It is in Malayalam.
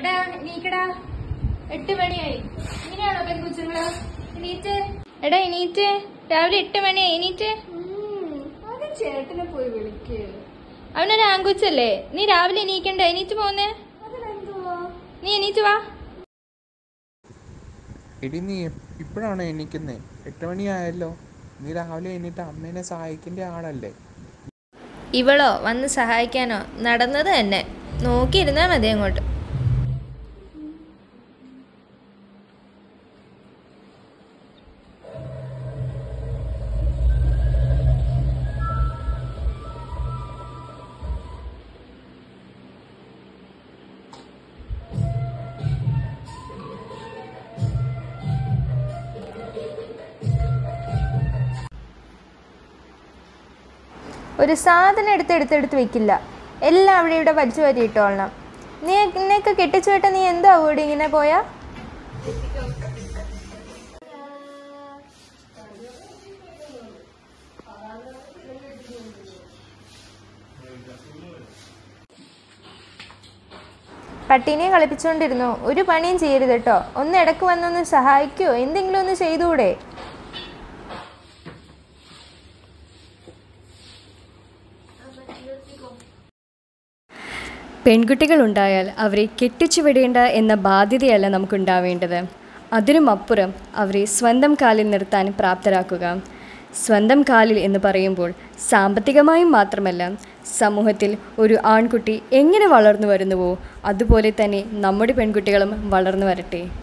എടാ എണീക്കടാ എട്ട് മണിയായി ഇങ്ങനെയാണോ പെൺകുച്ചുങ്ങള് എണീറ്റ് എടാ എണീറ്റ് രാവിലെ എട്ട് മണിയായി എണീറ്റ് അത് ചേട്ടനെ പോയി വിളിക്ക് അവനൊരു ആങ്കുച്ചല്ലേ നീ രാവിലെ എണീക്കണ്ട എണീറ്റ് പോന്നേ അതിനെന്തുവാ നീ എണീറ്റ് വാ എടി നീ ഇപ്പോഴാണോ എണീക്കുന്നേ എട്ട് മണിയായല്ലോ നീ രാവിലെ എണീറ്റ് അമ്മേനെ സഹായിക്കേണ്ട ആളല്ലേ ഇവളോ വന്ന് സഹായിക്കാനോ നടന്നത് തന്നെ നോക്കിയിരുന്നാ മതി അങ്ങോട്ട് ഒരു സാധനം എടുത്ത് എടുത്തെടുത്ത് വെക്കില്ല എല്ലാം അവിടെ ഇവിടെ വലിച്ചു വരിയിട്ടോളണം നീ എന്നെയൊക്കെ കെട്ടിച്ചു വിട്ട നീ എന്താ ഇവിടെ ഇങ്ങനെ പോയാ പട്ടീനെ കളിപ്പിച്ചുകൊണ്ടിരുന്നു ഒരു പണിയും ചെയ്യരുത് കേട്ടോ ഒന്ന് ഇടക്ക് വന്നൊന്ന് സഹായിക്കുവോ എന്തെങ്കിലും ഒന്ന് ചെയ്തുകൂടെ പെൺകുട്ടികളുണ്ടായാൽ അവരെ കെട്ടിച്ചു വിടേണ്ട എന്ന ബാധ്യതയല്ല നമുക്കുണ്ടാവേണ്ടത് അതിനുമപ്പുറം അവരെ സ്വന്തം കാലിൽ നിർത്താൻ പ്രാപ്തരാക്കുക സ്വന്തം കാലിൽ എന്ന് പറയുമ്പോൾ സാമ്പത്തികമായും മാത്രമല്ല സമൂഹത്തിൽ ഒരു ആൺകുട്ടി എങ്ങനെ വളർന്നു വരുന്നുവോ അതുപോലെ തന്നെ നമ്മുടെ പെൺകുട്ടികളും വളർന്നു വരട്ടെ